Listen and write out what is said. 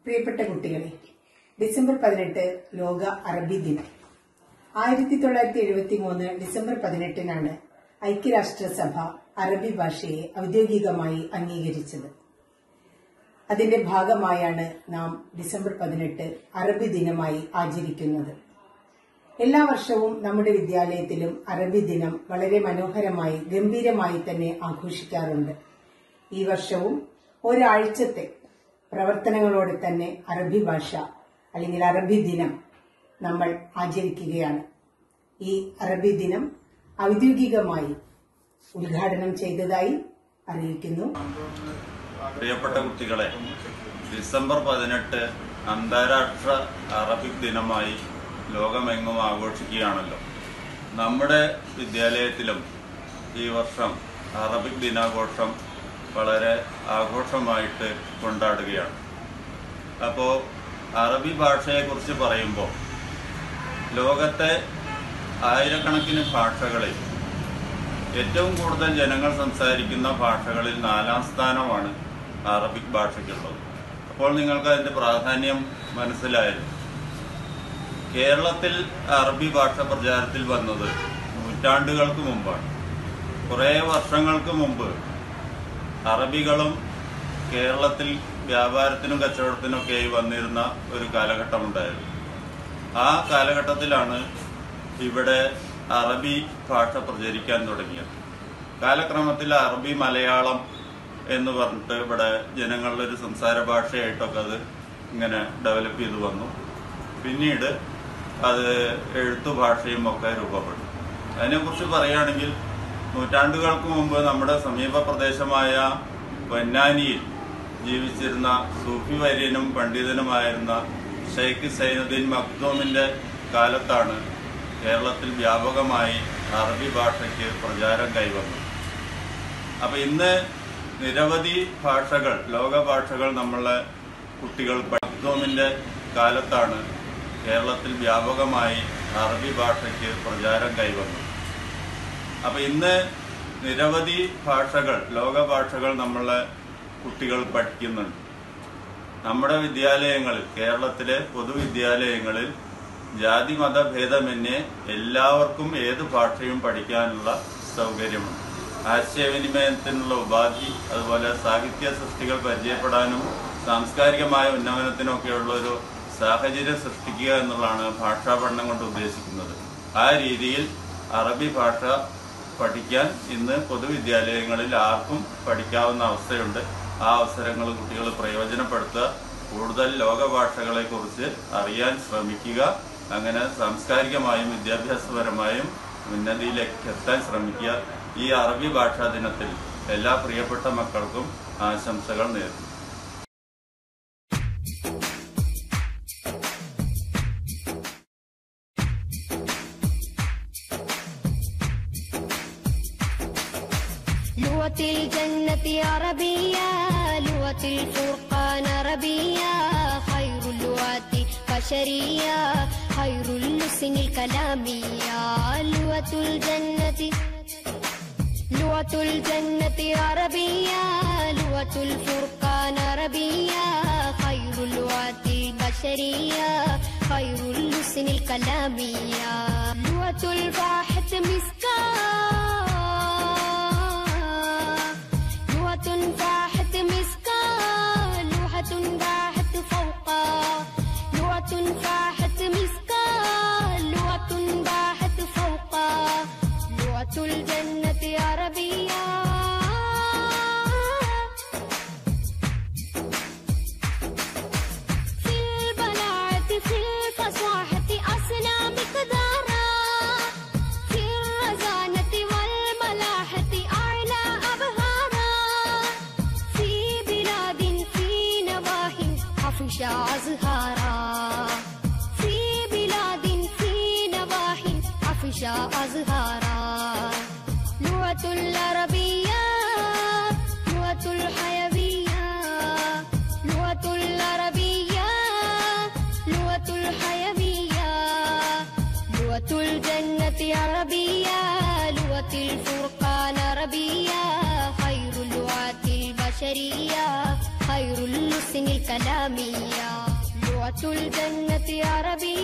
പ്രിയപ്പെട്ട കുട്ടികളെ ഡിസംബർ പതിനെട്ട് ലോക അറബി ദിനം ആയിരത്തി തൊള്ളായിരത്തി എഴുപത്തി മൂന്ന് ഡിസംബർ പതിനെട്ടിനാണ് ഐക്യരാഷ്ട്രസഭ അറബി ഭാഷയെ ഔദ്യോഗികമായി അംഗീകരിച്ചത് അതിന്റെ ഭാഗമായാണ് നാം ഡിസംബർ പതിനെട്ട് അറബി ദിനമായി ആചരിക്കുന്നത് എല്ലാ വർഷവും നമ്മുടെ വിദ്യാലയത്തിലും അറബി ദിനം വളരെ മനോഹരമായി ഗംഭീരമായി തന്നെ ആഘോഷിക്കാറുണ്ട് ഈ വർഷവും ഒരാഴ്ചത്തെ പ്രവർത്തനങ്ങളോടെ തന്നെ അറബി ഭാഷ അല്ലെങ്കിൽ അറബി ദിനം നമ്മൾ ആചരിക്കുകയാണ് ഈ അറബി ദിനം ഔദ്യോഗികമായി ഉദ്ഘാടനം ചെയ്തതായി അറിയിക്കുന്നു പ്രിയപ്പെട്ട കുട്ടികളെ ഡിസംബർ പതിനെട്ട് അന്താരാഷ്ട്ര അറബിക് ദിനമായി ലോകമെങ്ങും ആഘോഷിക്കുകയാണല്ലോ നമ്മുടെ വിദ്യാലയത്തിലും ഈ വർഷം അറബിക് ദിനാഘോഷം വളരെ ആഘോഷമായിട്ട് കൊണ്ടാടുകയാണ് അപ്പോൾ അറബി ഭാഷയെക്കുറിച്ച് പറയുമ്പോൾ ലോകത്തെ ആയിരക്കണക്കിന് ഭാഷകളിൽ ഏറ്റവും കൂടുതൽ ജനങ്ങൾ സംസാരിക്കുന്ന ഭാഷകളിൽ നാലാം സ്ഥാനമാണ് അറബിക് ഭാഷയ്ക്കുള്ളത് അപ്പോൾ നിങ്ങൾക്ക് അതിന്റെ പ്രാധാന്യം മനസ്സിലായല്ലോ കേരളത്തിൽ അറബി ഭാഷ പ്രചാരത്തിൽ വന്നത് നൂറ്റാണ്ടുകൾക്ക് മുമ്പാണ് കുറേ വർഷങ്ങൾക്ക് മുമ്പ് അറബികളും കേരളത്തിൽ വ്യാപാരത്തിനും കച്ചവടത്തിനൊക്കെയായി വന്നിരുന്ന ഒരു കാലഘട്ടമുണ്ടായിരുന്നു ആ കാലഘട്ടത്തിലാണ് ഇവിടെ അറബി ഭാഷ പ്രചരിക്കാൻ തുടങ്ങിയത് കാലക്രമത്തിൽ അറബി മലയാളം എന്ന് പറഞ്ഞിട്ട് ഇവിടെ ജനങ്ങളുടെ ഒരു സംസാര ഭാഷയായിട്ടൊക്കെ അത് ഇങ്ങനെ ഡെവലപ്പ് ചെയ്തു വന്നു പിന്നീട് അത് എഴുത്തു ഭാഷയും ഒക്കെ രൂപപ്പെട്ടു അതിനെക്കുറിച്ച് പറയുകയാണെങ്കിൽ നൂറ്റാണ്ടുകൾക്ക് മുമ്പ് നമ്മുടെ സമീപ പ്രദേശമായ പൊന്നാനിയിൽ ജീവിച്ചിരുന്ന സൂഫി വര്യനും പണ്ഡിതനുമായിരുന്ന ഷെയ്ഖ് സൈനുദ്ദീൻ മക്തൂമിന്റെ കാലത്താണ് കേരളത്തിൽ വ്യാപകമായി അറബി ഭാഷയ്ക്ക് പ്രചാരം കൈവന്നു അപ്പൊ ഇന്ന് നിരവധി ഭാഷകൾ ലോക ഭാഷകൾ നമ്മളെ കുട്ടികൾ മക്തൂമിന്റെ കാലത്താണ് കേരളത്തിൽ വ്യാപകമായി അറബി ഭാഷയ്ക്ക് പ്രചാരം കൈവന്നു അപ്പൊ ഇന്ന് നിരവധി ഭാഷകൾ ലോക ഭാഷകൾ നമ്മളെ കുട്ടികൾ പഠിക്കുന്നുണ്ട് നമ്മുടെ വിദ്യാലയങ്ങളിൽ കേരളത്തിലെ പൊതുവിദ്യാലയങ്ങളിൽ ജാതി മത ഭേദമന്യേ എല്ലാവർക്കും ഏത് ഭാഷയും പഠിക്കാനുള്ള സൗകര്യമുണ്ട് ആശയവിനിമയത്തിനുള്ള ഉപാധി അതുപോലെ സാഹിത്യ സൃഷ്ടികൾ പരിചയപ്പെടാനും സാംസ്കാരികമായ ഉന്നമനത്തിനൊക്കെയുള്ള ഒരു സാഹചര്യം സൃഷ്ടിക്കുക എന്നുള്ളതാണ് ഭാഷാ പഠനം കൊണ്ട് ഉദ്ദേശിക്കുന്നത് ആ രീതിയിൽ അറബി ഭാഷ പഠിക്കാൻ ഇന്ന് പൊതുവിദ്യാലയങ്ങളിൽ ആർക്കും പഠിക്കാവുന്ന അവസ്ഥയുണ്ട് ആ അവസരങ്ങൾ കുട്ടികൾ പ്രയോജനപ്പെടുത്തുക കൂടുതൽ ലോകഭാഷകളെ കുറിച്ച് അറിയാൻ ശ്രമിക്കുക അങ്ങനെ സാംസ്കാരികമായും വിദ്യാഭ്യാസപരമായും ഉന്നതിയിലേക്ക് എത്താൻ ശ്രമിക്കുക ഈ അറബി ഭാഷാ ദിനത്തിൽ എല്ലാ പ്രിയപ്പെട്ട മക്കൾക്കും ആശംസകൾ നേരുന്നു لغة الجنة عربية لغة الفرقان عربية خير اللغات بشرية خير اللسن الكلامية لغة الجنة لغة الجنة عربية لغة الفرقان عربية خير اللغات البشرية خير اللسن الكلامية لغة الباحث مسكان لغة فاحت مسكا لوحة باحت فوقا لغة فاحت مسكا لغة باحت فوقا لغة الجنة عربية في البلاعة في الفصاحة أصنع مقدارا في الرزانة والملاحة أعلى أبهارا في بلاد في نواه حفش أزهارا في بلاد في نواه حفش أزهارا لغة العربية لغة الحيوية لغة العربية لغة الحيوية لغة الجنة عربية لغة الفرقان عربية خير اللغات البشرية خير اللسن الكلامية لغة الجنة عربية